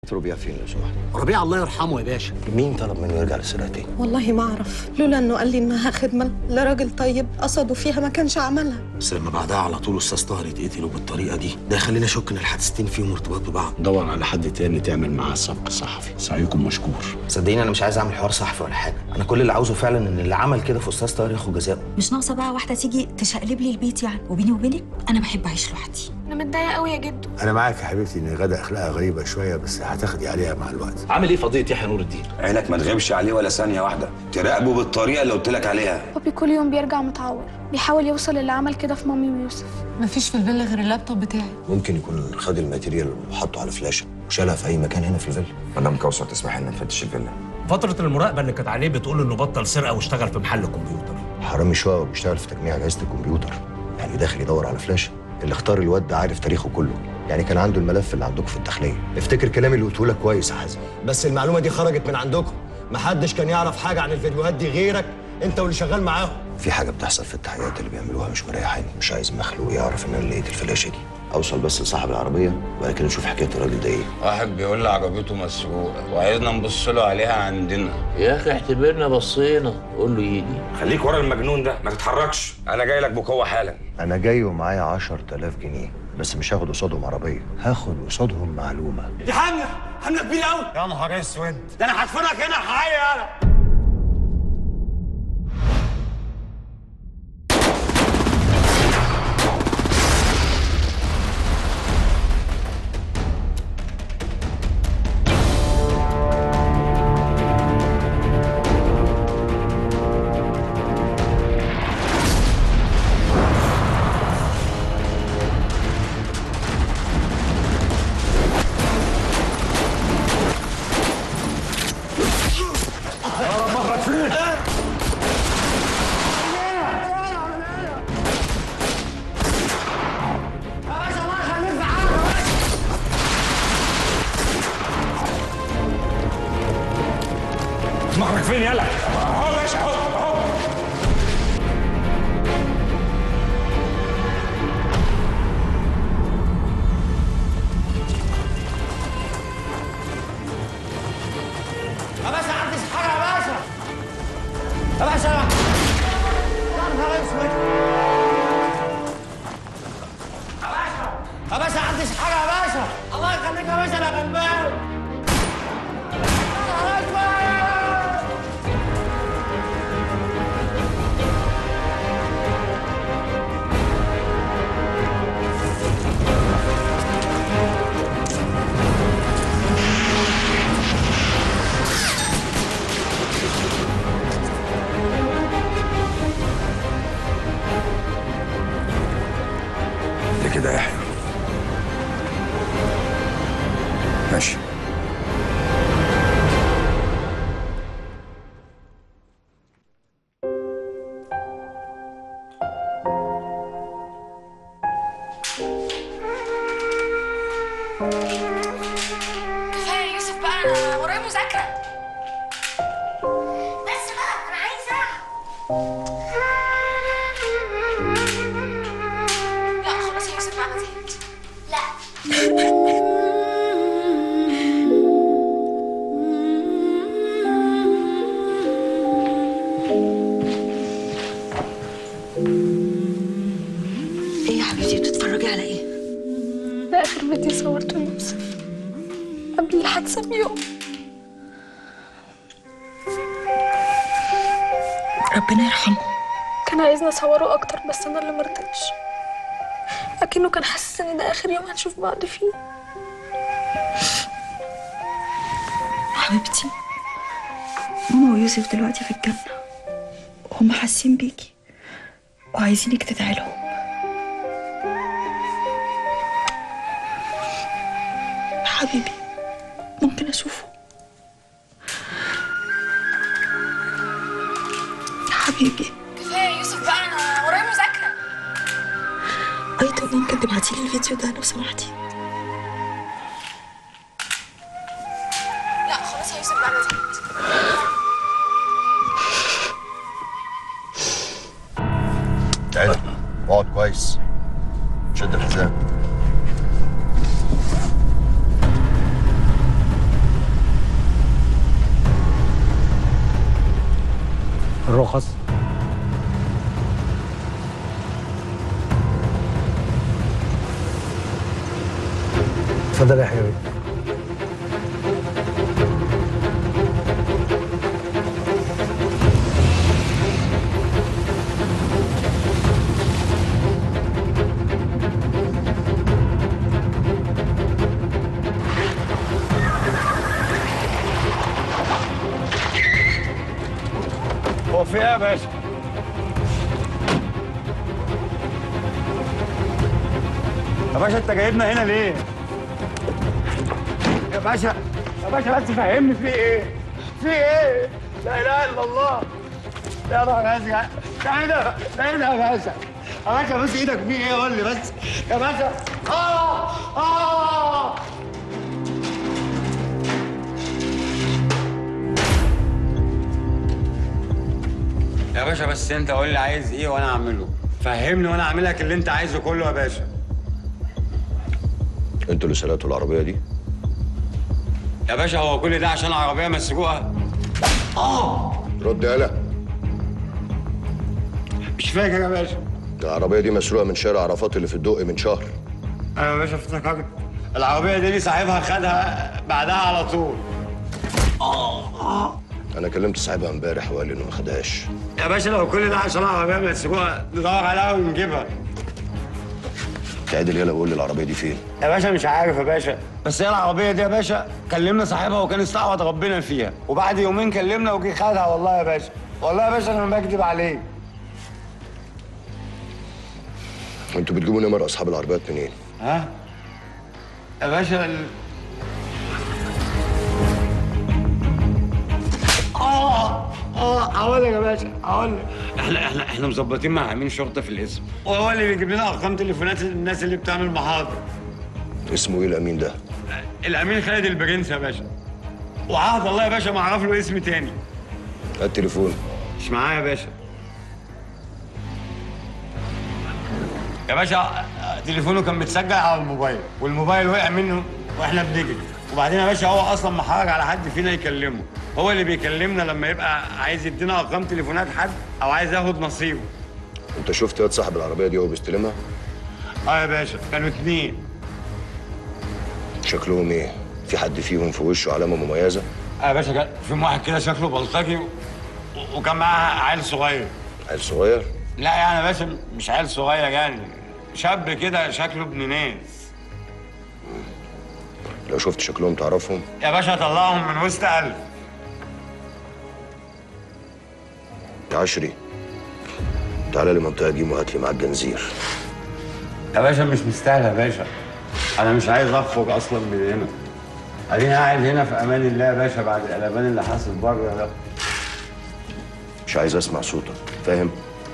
ربيع فين لو سمحت ربيع الله يرحمه يا باشا مين طلب منه يرجع للسرقه تاني والله ما اعرف لولا انه قال لي انها خدمه لراجل طيب قصده فيها ما كانش عملها بس لما بعدها على طول استاذ طاهر يتقتلوا بالطريقه دي ده يخلينا نشك ان الحادثتين فيهم ارتباط ببعض دور على حد تاني تعمل معاه سبق صحفي سعيكم مشكور صدقيني انا مش عايز اعمل حوار صحفي ولا حاجه انا كل اللي عاوزه فعلا ان اللي عمل كده في استاذ طاهر ياخد جزاءه مش ناقصه بقى واحده تيجي تشقلب لي البيت يعني وبيني وبينك انا بحب اعيش لوحدي انا متضايقه قوي يا جدو انا معاك يا حبيبتي ان غدا اخلاقها غريبه شويه بس هتاخدي عليها مع الوقت عامل ايه فضيله يحيى نور الدين عينك ما تغيبش عليه ولا ثانية واحدة تراقبه بالطريقة اللي قلت لك عليها بابي كل يوم بيرجع متعور بيحاول يوصل للي عمل كده في مامي ويوسف مفيش في الفيلا غير اللابتوب بتاعي ممكن يكون خد الماتيريال وحطه على فلاشه وشالها في اي مكان هنا في الفيلا مدام كوثر تسمح لنا نفتش الفيلا فتره المراقبه اللي كانت عليه بتقول انه بطل سرقه واشتغل في محل كمبيوتر حرامي شويه وبيشتغل في تجميع اجهزه الكمبيوتر يعني داخل يدور على فلاشه اللي اختار الواد ده عارف تاريخه كله يعني كان عنده الملف اللي عندكم في الداخليه افتكر كلامي اللي قلته لك كويس يا حازم بس المعلومه دي خرجت من عندكم محدش كان يعرف حاجه عن الفيديوهات دي غيرك انت واللي شغال معاهم في حاجه بتحصل في التحقيقات اللي بيعملوها مش مريحاني مش عايز مخلوق يعرف ان انا لقيت الفلاشه دي اوصل بس لصاحب العربيه وبعد كده نشوف حكايه الراجل ده ايه واحد بيقول لي عربيته مسروقه وعايزنا نبص له عليها عندنا يا اخي اعتبرنا بصينا قول له يجي خليك ورا المجنون ده ما تتحركش أنا جاي لك بقوة حالا انا جاي ومعايا 10000 جنيه بس مش هاخد قصادهم عربيه هاخد قصادهم معلومه دي حمله حمله كبيره قوي يا نهار اسود ده انا هدفنك هنا حي انا دماغك فين يلا اهو يا باشا اهو اهو يا باشا عندي حاجه يا باشا يا باشا يا نهار اسود يا باشا يا باشا عندي حاجه يا باشا الله يخليك يا باشا انا غلبان يا نهار اسود ليه كده يا يحيى ماشي كفايه يا يوسف بقى انا ورايا مذاكره بس بقى انا عايزه لا خلاص يا يوسف بقى انا زهقت لا ايه يا حبيبتي بتتفرجي على ايه ده اخر فيديو صورته ليوسف قبل الحادثه بيوم ربنا يرحمه كان عايزني اصوره اكتر بس انا اللي مرضتش اكنه كان حاسس ان ده اخر يوم هنشوف بعض فيه حبيبتي ماما ويوسف دلوقتي في الجنة هم حاسين بيكي وعايزينك تدعي لهم حبيبي ممكن أشوفه حبيبي كفايه يا يوسف بقى انا ورايا مذاكره أيضا ممكن تبعتيلي الفيديو ده لو سمحتي لا خلاص يا يوسف بقى انا زهقت تعالى اقعد كويس شد الحزام الرخص اتفضل يا حبيبي هو في ايه يا باشا؟ يا باشا انت جايبنا هنا ليه؟ يا باشا يا باشا بس فهمني في ايه؟ في ايه؟ لا اله الا الله يا نهار ازرق ده ايه ده؟ ده ايه ده يا باشا؟ يا باشا بس ايدك في ايه قول لي بس يا باشا اه اه يا باشا بس انت قول لي عايز ايه وانا اعمله فهمني وانا اعمل لك اللي انت عايزه كله يا باشا انتوا اللي سرقتوا العربيه دي يا باشا هو كل ده عشان عربيه مسروقه اه رد يالا مش فاكر يا باشا العربيه دي مسروقه من شارع عرفات اللي في الدق من شهر ايوه يا باشا افتكرت العربيه دي اللي صاحبها خدها بعدها على طول انا كلمت صاحبها امبارح وقال لي انه ما خدهاش يا باشا لو كل ده عشان عربيه مسروقه ندور عليها ونجيبها تعدل يالا وقول لي العربيه دي فين يا باشا مش عارف يا باشا بس هي العربيه دي يا باشا كلمنا صاحبها وكان استعوض ربنا فيها وبعد يومين كلمنا وجي خدها والله يا باشا والله يا باشا انا ما بكذب عليك انتوا بتجيبوا نمر اصحاب العربيات منين ها يا باشا ال... اه اه هقول لك يا باشا هقول لك احنا احنا احنا مظبطين مع امين شرطه في الاسم وهو اللي بيجيب لنا ارقام تليفونات الناس اللي بتعمل محاضر اسمه ايه الامين ده الامين خالد البرنس يا باشا وعهد الله يا باشا ما اعرف له اسم تاني هات تليفون مش معايا يا باشا يا باشا تليفونه كان متسجل على الموبايل والموبايل وقع منه واحنا بنجري وبعدين يا باشا هو اصلا محرج على حد فينا يكلمه هو اللي بيكلمنا لما يبقى عايز يدينا ارقام تليفونات حد او عايز ياخد نصيبه انت شفت واد صاحب العربيه دي وهو بيستلمها اه يا باشا كانوا اتنين شكلهم ايه في حد فيهم في وشه علامه مميزه اه يا باشا كان في واحد كده شكله بلطجي و- وكان معاه عيل صغير عيل صغير لا يعني يا باشا مش عيل صغير يعني شاب كده شكله ابن ناس لو شفت شكلهم تعرفهم يا باشا طلعهم من وسط ألف يا عشري تعالى لي منطقه جيم وهات لي معاك جنزير يا باشا مش مستاهل يا باشا انا مش عايز اخرج اصلا من هنا اديني قاعد هنا في امان الله يا باشا بعد القلبان اللي حاصل بره ده مش عايز اسمع صوتك فاهم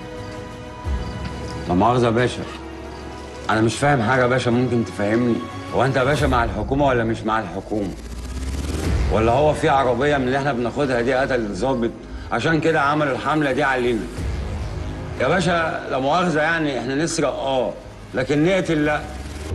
لا مؤاخذه يا باشا انا مش فاهم حاجه يا باشا ممكن تفهمني هو انت يا باشا مع الحكومه ولا مش مع الحكومه ولا هو في عربيه من اللي احنا بناخدها دي قتل الظابط عشان كده عملوا الحمله دي علينا يا باشا لا مؤاخذه يعني احنا نسرق اه لكن نقتل لا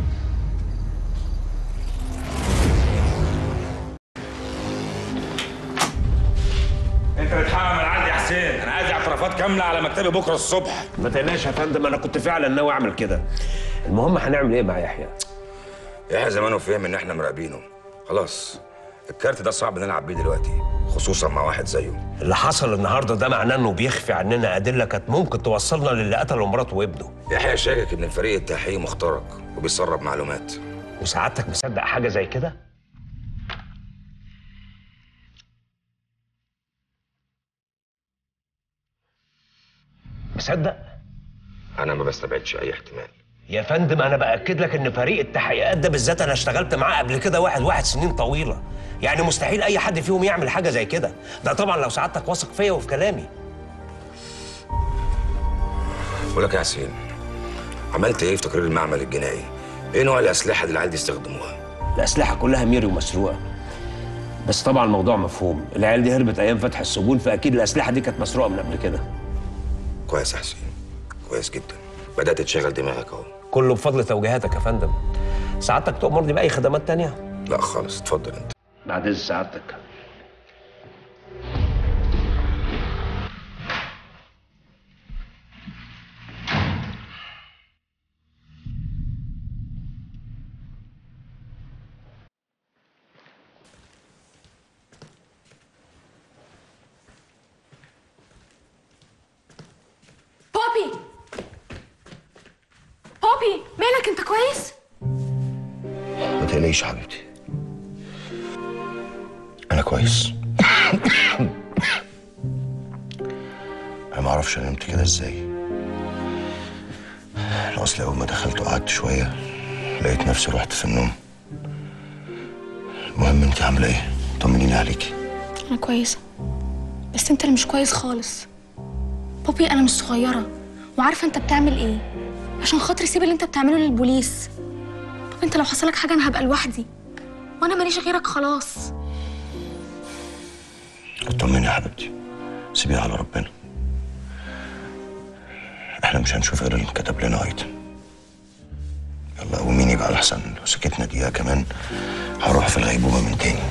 انت بتحقق من عندي يا حسين انا عايز اعترافات كامله على مكتبي بكره الصبح ما تقلقش يا فندم انا كنت فعلا ناوي اعمل كده المهم هنعمل ايه مع يحيى يحيى زمانه فهم ان احنا مراقبينه خلاص الكارت ده صعب نلعب بيه دلوقتي خصوصا مع واحد زيه اللي حصل النهارده ده معناه انه بيخفي عننا ادله كانت ممكن توصلنا للي قتله مراته وابنه يحيى شاكك ان الفريق التحقيقي مخترق وبيسرب معلومات وسعادتك مصدق حاجه زي كده مصدق انا ما بستبعدش اي احتمال يا فندم انا باكد لك ان فريق التحقيقات ده بالذات انا اشتغلت معاه قبل كده واحد واحد سنين طويله يعني مستحيل اي حد فيهم يعمل حاجه زي كده ده طبعا لو سعادتك واثق فيا وفي كلامي بقول لك يا حسين عملت ايه في تقرير المعمل الجنائي ايه نوع الاسلحه اللي العيال دي استخدموها الاسلحه كلها ميري ومسروقه بس طبعا الموضوع مفهوم العيال دي هربت ايام فتح السجون فاكيد الاسلحه دي كانت مسروقه من قبل كده كويس يا حسين كويس جدا بدات تشغل دماغك اهو كله بفضل توجيهاتك يا فندم سعادتك تؤمرني باي خدمات تانية لا خالص اتفضل انت بعد اذن سعادتك مالك انت كويس ما تقلقيش يا حبيبتي انا كويس انا ما اعرفش انا نمت كده ازاي انا اصل اول ما دخلت وقعدت شويه لقيت نفسي رحت في النوم المهم انت عامله ايه طمنيني عليكي انا كويسه بس انت اللي مش كويس خالص بابي انا مش صغيره وعارفه انت بتعمل ايه عشان خاطري سيب اللي انت بتعمله للبوليس بابي انت لو حصلك حاجه انا هبقى لوحدي وانا ماليش غيرك خلاص اطمني يا حبيبتي سيبيها على ربنا احنا مش هنشوف غير اللي كتب لنا ايتم يلا قوميني بقى لحسن لو سكتنا دقيقة كمان هروح في الغيبوبة من تاني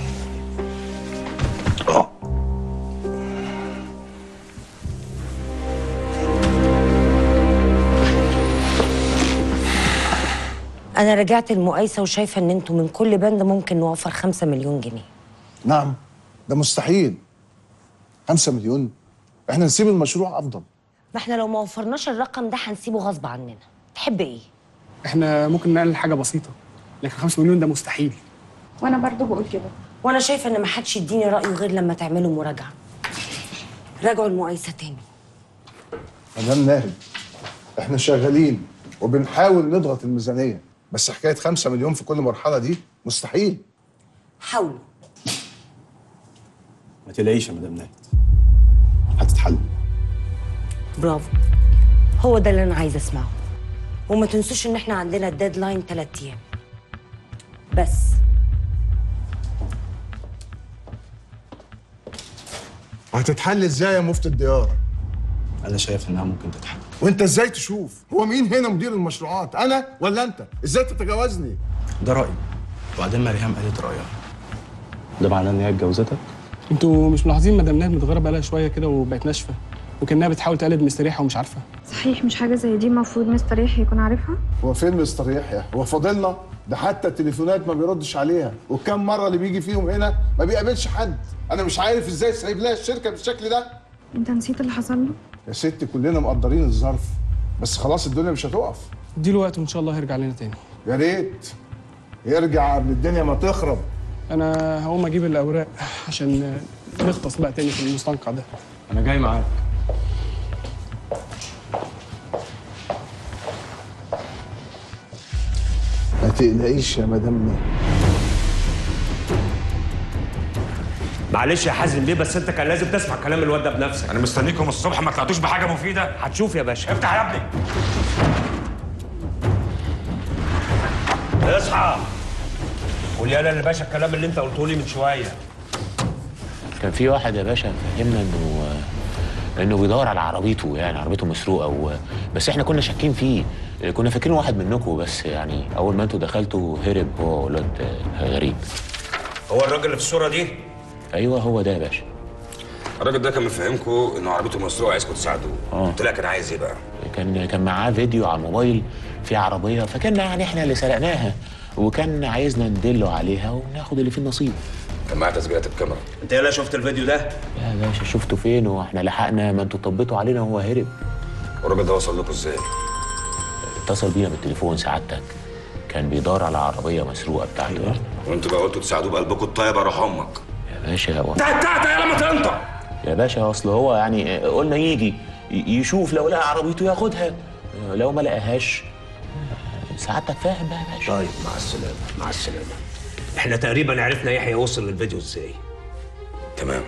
انا رجعت المقايسه وشايفه ان انتوا من كل بند ممكن نوفر خمسة مليون جنيه نعم ده مستحيل خمسة مليون احنا نسيب المشروع افضل ما احنا لو ما وفرناش الرقم ده هنسيبه غصب عننا تحب ايه احنا ممكن نقلل حاجه بسيطه لكن 5 مليون ده مستحيل وانا برضو بقول كده وانا شايفه ان ما حدش يديني رايه غير لما تعملوا مراجعه راجعوا المقايسه تاني مدام ناهد احنا شغالين وبنحاول نضغط الميزانية بس حكاية خمسة مليون في كل مرحلة دي مستحيل حاولوا ما تلاقيش يا مدام ناهد هتتحل برافو هو ده اللي انا عايزه اسمعه وما تنسوش ان احنا عندنا الديدلاين ثلاث ايام بس هتتحل ازاي يا مفتي الديار انا شايف انها ممكن تتحل وانت ازاي تشوف هو مين هنا مدير المشروعات انا ولا انت ازاي تتجاوزني ده رايي وبعدين مريم قالت رايها ده معناه ان هي اتجوزتك انتوا مش ملاحظين مدام ناهد متغيره بقالها شويه كده وبقت ناشفه وكانها بتحاول تقلد مستريحه ومش عارفه صحيح مش حاجة زي دي المفروض مستر يحيى يكون عارفها؟ هو فين مستر يحيى هو فاضلنا ده حتى التليفونات ما بيردش عليها وكم مره اللي بيجي فيهم هنا ما بيقابلش حد انا مش عارف ازاي سايب لها الشركه بالشكل ده انت نسيت اللي حصل له؟ يا ست كلنا مقدرين الظرف بس خلاص الدنيا مش هتقف اديله وقت وان شاء الله هيرجع لنا تاني يا ريت يرجع قبل الدنيا ما تخرب انا هقوم اجيب الاوراق عشان نغطس بقى تاني في المستنقع ده انا جاي معاك ما تقلقيش يا مدام ناهد معلش يا حازم بيه بس انت كان لازم تسمع كلام الواد ده بنفسك انا مستنيكم الصبح ما طلعتوش بحاجه مفيده هتشوف يا باشا افتح يا ابني اصحى قول يالا يا باشا الكلام اللي انت قلته لي من شويه كان في واحد يا باشا فهمنا انه انه بيدور على عربيته يعني عربيته مسروقه و... بس احنا كنا شاكين فيه كنا فاكرين واحد منكم بس يعني اول ما انتوا دخلتوا هرب هو ولاد غريب هو الراجل اللي في الصوره دي ايوه هو ده يا باشا الراجل ده كان مفهمكم انه عربيته مسروقه عايزكم تساعدوه اه طلع كان عايز ايه بقى؟ كان كان معاه فيديو على الموبايل في عربيه فكان يعني احنا اللي سرقناها وكان عايزنا ندله عليها وناخد اللي فيه النصيب كان معاه تسجيلات الكاميرا انت يالا شفت الفيديو ده يا باشا شفته فين واحنا لحقنا ما انتوا طبيتوا علينا وهو هرب والراجل ده وصل لكم ازاي؟ اتصل بينا بالتليفون سعادتك كان بيدور على عربيه مسروقه بتاعته وانتوا بقى قلتوا تساعدوه بقلبكم الطيب اروح امك يا باشا هو تعال تعال تعال ما تنطق يا باشا اصل هو يعني قلنا يجي ي- يشوف لو لقى عربيته ياخدها لو ما لقاهاش سعادتك فاهم بقى يا باشا طيب مع السلامه مع السلامه احنا تقريبا عرفنا يحيى وصل للفيديو ازاي تمام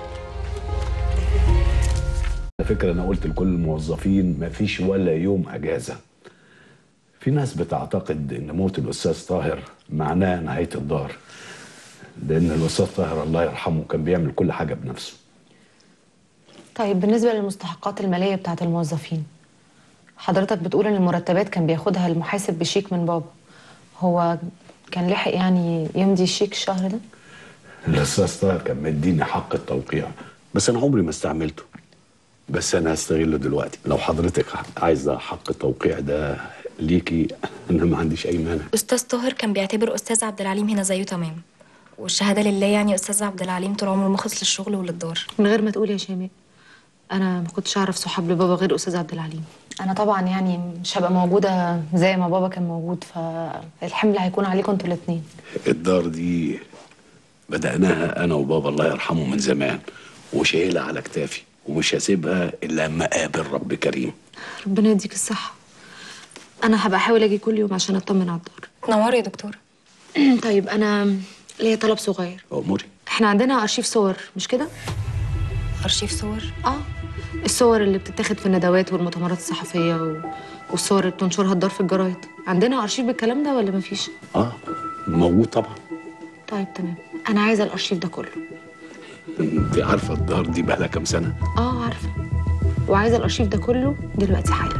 على فكرة أنا قلت لكل الموظفين مفيش ولا يوم أجازة في ناس بتعتقد إن موت الأستاذ طاهر معناه نهاية الدار لأن الأستاذ طاهر الله يرحمه كان بيعمل كل حاجة بنفسه طيب بالنسبة للمستحقات المالية بتاعة الموظفين حضرتك بتقول إن المرتبات كان بياخدها المحاسب بشيك من بابا هو كان لحق يعني يمضي الشيك الشهر ده؟ الأستاذ طاهر كان مديني حق التوقيع بس أنا عمري ما استعملته بس أنا هستغله دلوقتي لو حضرتك عايزة حق التوقيع ده ليكي أنا ما عنديش أي مانع استاذ طاهر كان بيعتبر استاذ عبد العليم هنا زيه تمام والشهاده لله يعني استاذ عبد العليم طول عمره مخلص للشغل وللدار من غير ما تقول يا شيماء انا ما كنتش اعرف صحاب لبابا غير استاذ عبد العليم انا طبعا يعني مش هبقى موجوده زي ما بابا كان موجود فالحمل هيكون عليكم انتوا الاثنين الدار دي بدأناها أنا وبابا الله يرحمه من زمان وشايلها على كتافي ومش هسيبها إلا أما أقابل رب كريم ربنا يديك الصحه انا هبقى احاول اجي كل يوم عشان اطمن على الدار نوري يا دكتور طيب انا ليا طلب صغير أموري احنا عندنا ارشيف صور مش كده ارشيف صور اه الصور اللي بتتاخد في الندوات والمؤتمرات الصحفيه و... والصور اللي بتنشرها الدار في الجرايد عندنا ارشيف بالكلام ده ولا مفيش آه موجود طبعا طيب تمام انا عايزه الارشيف ده كله أنت عارفة الدار دي بقالها كام سنة اه عارفه وعايزه الارشيف ده كله دلوقتي حالا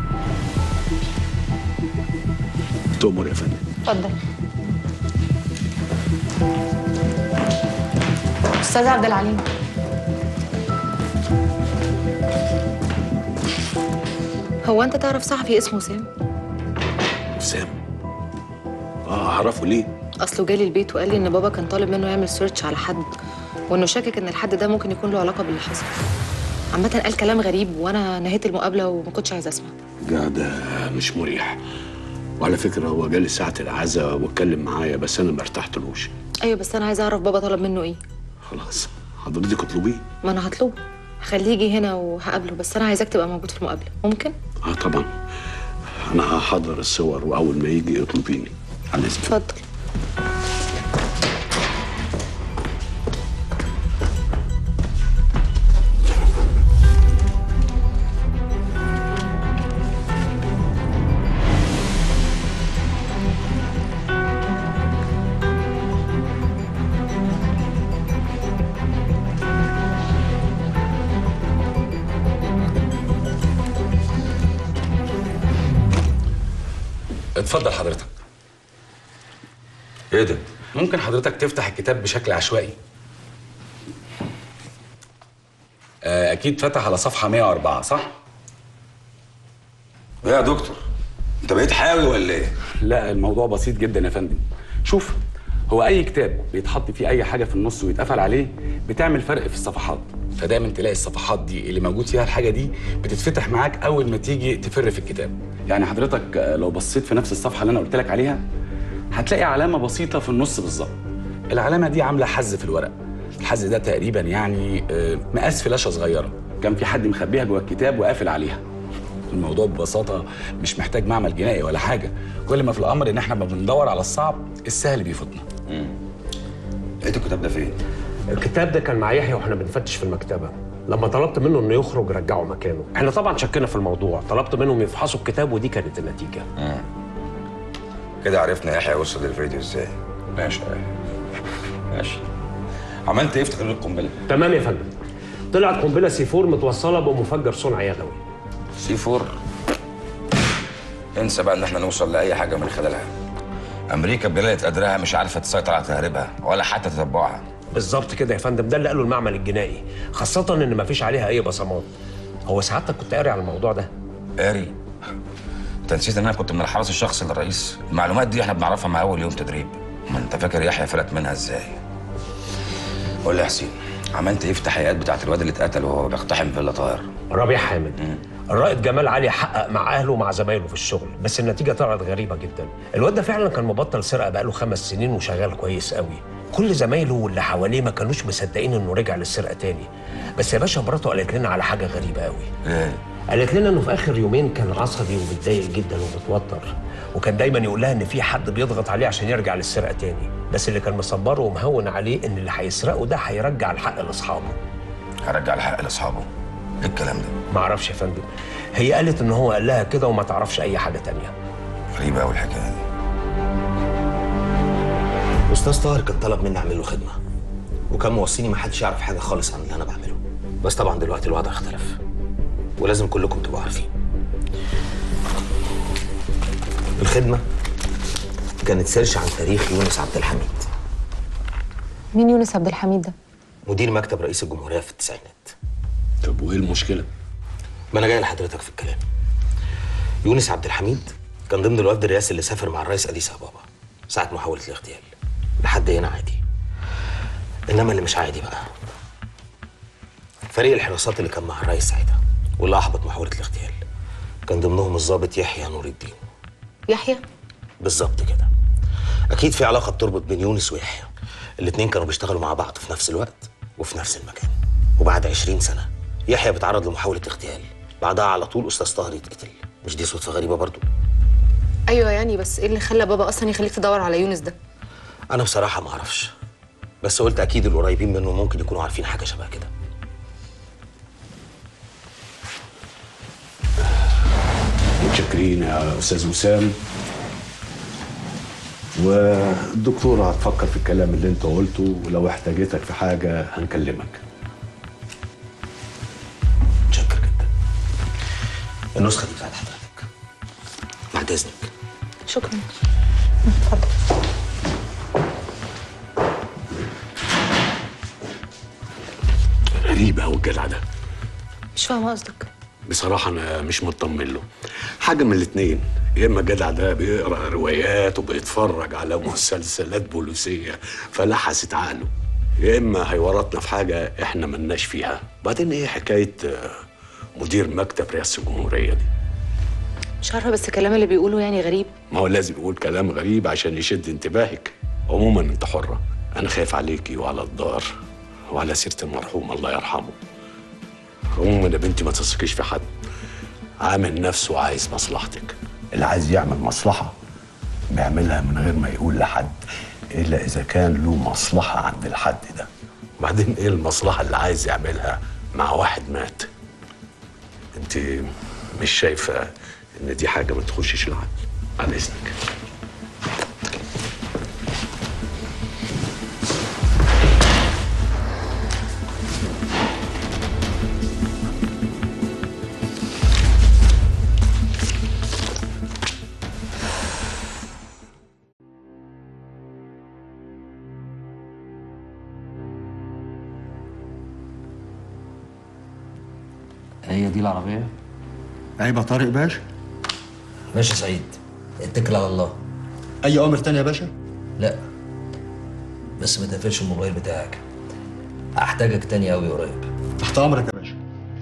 تؤمر يا فندم اتفضل استاذ عبد العليم هو انت تعرف صحفي اسمه سام سام آه أعرفه ليه اصله جالي البيت وقال لي ان بابا كان طالب منه يعمل سيرش على حد وانه شاكك ان الحد ده ممكن يكون له علاقه باللي حصل عامه قال كلام غريب وانا نهيت المقابله وما كنتش عايزه اسمع ده ده مش مريح وعلى فكرة هو جالي ساعة العزاء واتكلم معايا بس أنا ما ارتحتلوش ايوه بس انا عايزه اعرف بابا طلب منه ايه خلاص حضرتك اطلبيه ما انا هطلبه هخليه يجي هنا وهقابله بس انا عايزاك تبقى موجود في المقابله ممكن اه طبعا انا هحضر الصور واول ما يجي اطلبيني على اذنك اتفضل اتفضل حضرتك ايه ده؟ ممكن حضرتك تفتح الكتاب بشكل عشوائي آه، اكيد فتح على صفحه 104 صح ايه يا دكتور انت بقيت حاوي ولا ايه لا الموضوع بسيط جدا يا فندم شوف هو اي كتاب بيتحط فيه اي حاجه في النص ويتقفل عليه بتعمل فرق في الصفحات فدايما تلاقي الصفحات دي اللي موجود فيها الحاجه دي بتتفتح معاك اول ما تيجي تفر في الكتاب يعني حضرتك آه، لو بصيت في نفس الصفحه اللي انا قلت لك عليها هتلاقي علامه بسيطه في النص بالظبط العلامه دي عامله حز في الورق الحز ده تقريبا يعني آه، مقاس فلاشه صغيره كان في حد مخبيها جوه الكتاب وقافل عليها الموضوع ببساطه مش محتاج معمل جنائي ولا حاجه كل ما في الامر ان احنا ما بندور على الصعب السهل بيفوتنا لقيت الكتاب ده فين الكتاب ده كان مع يحيى واحنا بنفتش في المكتبه لما طلبت منه انه يخرج رجعه مكانه احنا طبعا شكينا في الموضوع طلبت منهم يفحصوا الكتاب ودي كانت النتيجه مم. كده عرفنا يحيى وصل للفيديو ازاي ماشي يا يحيى. ماشي عملت ايه في تقرير القنبله تمام يا فندم طلعت قنبله سي 4 متوصله بمفجر صنع يدوي سي 4 انسى بقى ان احنا نوصل لاي حاجه من خلالها امريكا بجلاله قدرها مش عارفه تسيطر على تهريبها ولا حتى تتبعها بالظبط كده يا فندم ده اللي قاله المعمل الجنائي خاصه ان مفيش عليها اي بصمات هو سعادتك كنت قاري على الموضوع ده قاري انت نسيت ان انا كنت من الحرس الشخصي للرئيس المعلومات دي احنا بنعرفها مع اول يوم تدريب ما انت فاكر يحيى فلت منها ازاي قول لي يا حسين عملت ايه في التحقيقات بتاعت الواد اللي اتقتل وهو بيقتحم فيلا طاهر ربيع حامد الرائد جمال علي حقق مع اهله ومع زمايله في الشغل بس النتيجه طلعت غريبه جدا الواد ده فعلا كان مبطل سرقه بقاله خمس سنين وشغال كويس قوي كل زمايله واللي حواليه ما كانوش مصدقين انه رجع للسرقه تاني بس يا باشا مراته قالت لنا على حاجه غريبه قوي ايه قالت لنا انه في اخر يومين كان عصبي ومتضايق جدا ومتوتر وكان دايما يقول لها ان في حد بيضغط عليه عشان يرجع للسرقه تاني بس اللي كان مصبره ومهون عليه ان اللي هيسرقه ده هيرجع الحق لاصحابه هرجع الحق لاصحابه ايه الكلام ده ما اعرفش يا فندم هي قالت ان هو قال لها كده وما تعرفش اي حاجه تانية غريبه قوي الحكايه دي استاذ طاهر كان طلب مني اعمل له خدمه وكان موصيني ما حدش يعرف حاجه خالص عن اللي انا بعمله بس طبعا دلوقتي الوضع اختلف ولازم كلكم تبقوا عارفين الخدمه كانت سيرش عن تاريخ يونس عبد الحميد مين يونس عبد الحميد ده مدير مكتب رئيس الجمهوريه في التسعينات طب وايه المشكله ما انا جاي لحضرتك في الكلام يونس عبد الحميد كان ضمن الوفد الرئاسي اللي سافر مع الرئيس اديس ابابا ساعه محاوله الاغتيال لحد هنا عادي انما اللي مش عادي بقى فريق الحراسات اللي كان مع الرئيس ساعتها واللي احبط محاوله الاغتيال كان ضمنهم الضابط يحيى نور الدين يحيى بالظبط كده اكيد في علاقه بتربط بين يونس ويحيى الاتنين كانوا بيشتغلوا مع بعض في نفس الوقت وفي نفس المكان وبعد 20 سنه يحيى بيتعرض لمحاوله اغتيال بعدها على طول استاذ طاهر يتقتل مش دي صدفه غريبه برضو ايوه يعني بس ايه اللي خلى بابا اصلا يخليك تدور على يونس ده انا بصراحه ما اعرفش بس قلت اكيد القريبين منه ممكن يكونوا عارفين حاجه شبه كده متشكرين يا استاذ وسام والدكتورة هتفكر في الكلام اللي انت قلته ولو احتاجتك في حاجة هنكلمك النسخه دي بتاعت حضرتك بعد اذنك شكرا غريب قوي الجدع ده مش فاهمه قصدك بصراحة أنا مش مطمن له حاجة من الاتنين يا إما الجدع ده بيقرأ روايات وبيتفرج على مسلسلات بوليسية فلحست عقله يا إما هيورطنا في حاجة إحنا ملناش فيها بعدين إيه حكاية آه، مدير مكتب رئاسة الجمهورية دي مش عارفه بس الكلام اللي بيقوله يعني غريب ما هو لازم يقول كلام غريب عشان يشد انتباهك عموما انت حرة انا خايف عليكي وعلى الدار وعلى سيرة المرحوم الله يرحمه عموما يا بنتي ما تثقيش في حد عامل نفسه عايز مصلحتك اللي عايز يعمل مصلحة بيعملها من غير ما يقول لحد إلا إذا كان له مصلحة عند الحد ده وبعدين إيه المصلحة اللي عايز يعملها مع واحد مات أنت مش شايفة إن دي حاجة ما تخشش العقل على إذنك هي دي العربيه عيب يا طارق باشا ماشي يا سعيد اتكل على الله اي امر تاني يا باشا لا بس ما تقفلش الموبايل بتاعك هحتاجك تاني قوي قريب تحت امرك يا باشا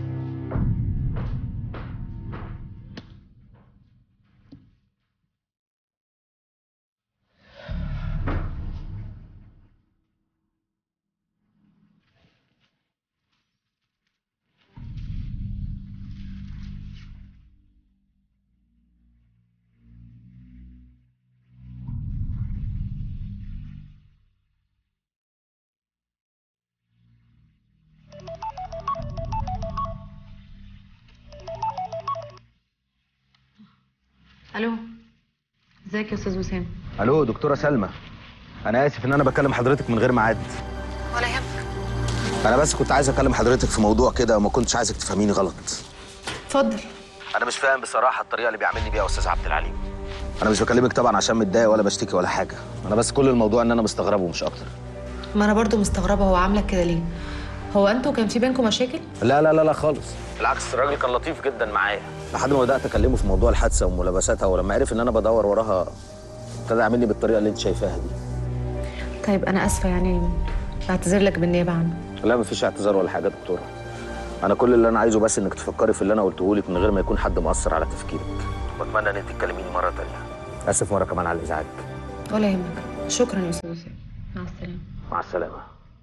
الو ازيك يا استاذ وسام الو دكتوره سلمى انا اسف ان انا بكلم حضرتك من غير ميعاد ولا يهمك انا بس كنت عايز اكلم حضرتك في موضوع كده وما كنتش عايزك تفهميني غلط اتفضل انا مش فاهم بصراحه الطريقه اللي بيعاملني بيها استاذ عبد العليم انا مش بكلمك طبعا عشان متضايق ولا بشتكي ولا حاجه انا بس كل الموضوع ان انا مستغربه مش اكتر ما انا برضو مستغربه هو عاملك كده ليه هو انتوا كان في بينكم مشاكل لا لا لا لا خالص بالعكس الراجل كان لطيف جدا معايا لحد ما بدات اكلمه في موضوع الحادثه وملابساتها ولما عرف ان انا بدور وراها ابتدى يعاملني بالطريقه اللي انت شايفاها دي طيب انا اسفه يعني بعتذر لك بالنيابه عنه لا مفيش اعتذار ولا حاجه يا دكتوره انا كل اللي انا عايزه بس انك تفكري في اللي انا قلته لك من غير ما يكون حد مؤثر على تفكيرك واتمنى ان انت تكلميني مره تانية اسف مره كمان على الازعاج ولا يهمك شكرا يا استاذ وسام مع السلامه مع السلامه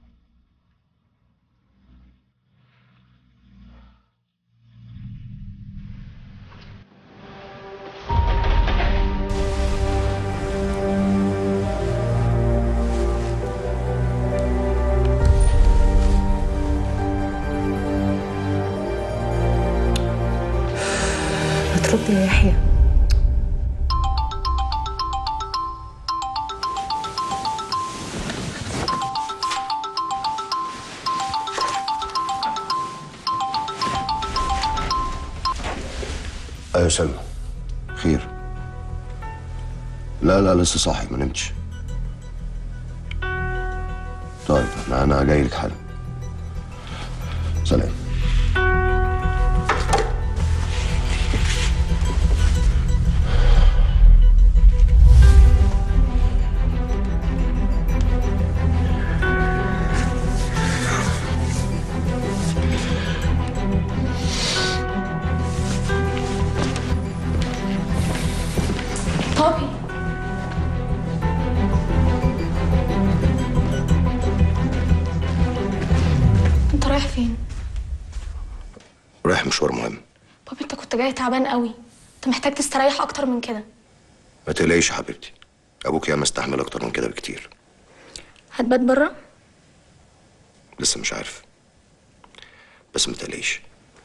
هترد يا يحيى ايوه سلمى خير لا لا لسه صاحي ما نمتش طيب انا انا جاي لك حالا سلام رايح فين رايح مشوار مهم بابي انت كنت جاي تعبان قوي انت محتاج تستريح اكتر من كده ما تقلقيش يا حبيبتي ابوك ياما استحمل اكتر من كده بكتير هتبات بره لسه مش عارف بس ما تقلقيش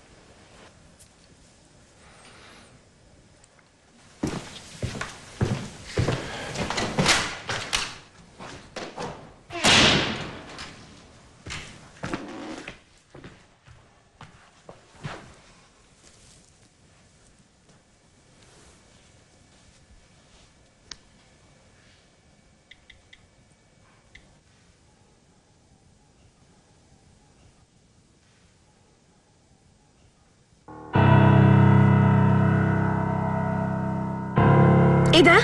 ايه ده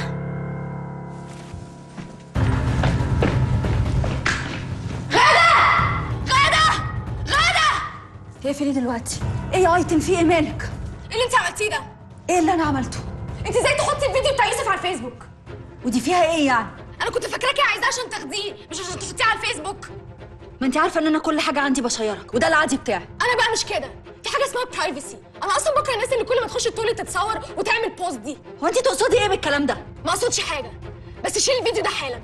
غادة غادة اقفلي دلوقتي ايه يا ايتم في ايه مالك ايه اللي انت عملتيه ده ايه اللي انا عملته انت ازاي تحطي الفيديو بتاع يوسف على الفيسبوك ودي فيها ايه يعني انا كنت فاكراكي عايزاه عشان تاخديه مش عشان تحطيه على الفيسبوك ما انت عارفه ان انا كل حاجه عندي بشيرك وده العادي بتاعي انا بقى مش كده في حاجه اسمها برايفسي انا اصلا بكره الناس اللي كل ما تخش التواليت تتصور وتعمل بوست دي هو انت تقصدي ايه بالكلام ده ما اقصدش حاجه بس شيل الفيديو ده حالا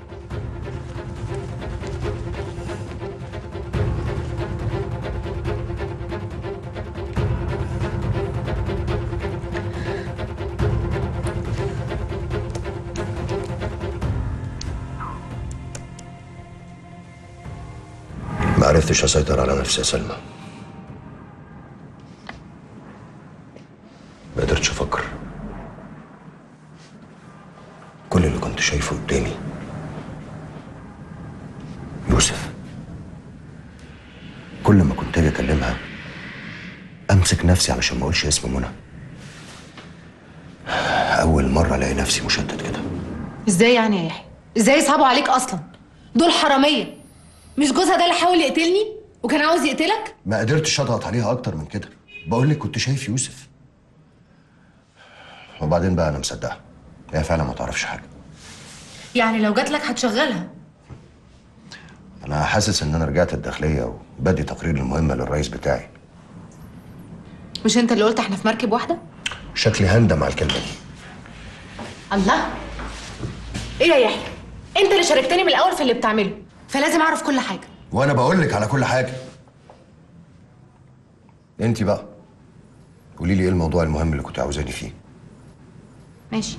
ما عرفتش اسيطر على نفسي يا سلمى ما قدرتش افكر كل اللي كنت شايفه قدامي يوسف كل ما كنت اجي اكلمها امسك نفسي علشان ما اقولش اسم منى اول مره الاقي نفسي مشتت كده ازاي يعني يا يحيى ازاي يصعبوا عليك اصلا دول حراميه مش جوزها ده اللي حاول يقتلني وكان عاوز يقتلك ما قدرتش اضغط عليها اكتر من كده بقول لك كنت شايف يوسف وبعدين بقى انا مصدقها هي فعلا ما تعرفش حاجه يعني لو جات لك هتشغلها انا حاسس ان انا رجعت الداخليه وبدي تقرير المهمه للرئيس بتاعي مش انت اللي قلت احنا في مركب واحده شكلي هندم على الكلمه دي الله ايه يا يحيى انت اللي شاركتني من الاول في اللي بتعمله فلازم اعرف كل حاجه وانا بقول لك على كل حاجه انت بقى قولي لي ايه الموضوع المهم اللي كنت عاوزاني فيه ماشي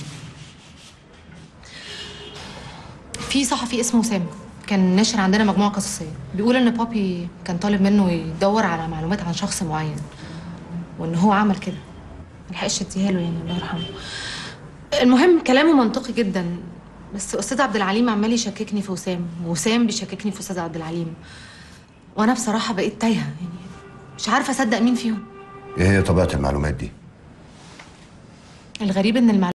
في صحفي اسمه سام كان ناشر عندنا مجموعه قصصيه بيقول ان بابي كان طالب منه يدور على معلومات عن شخص معين وان هو عمل كده ملحقش اديها له يعني الله يرحمه المهم كلامه منطقي جدا بس استاذ عبد العليم عمال يشككني في وسام وسام بيشككني في استاذ عبد العليم وانا بصراحه بقيت تايهه يعني مش عارفه اصدق مين فيهم ايه هي طبيعه المعلومات دي الغريب ان المعلومات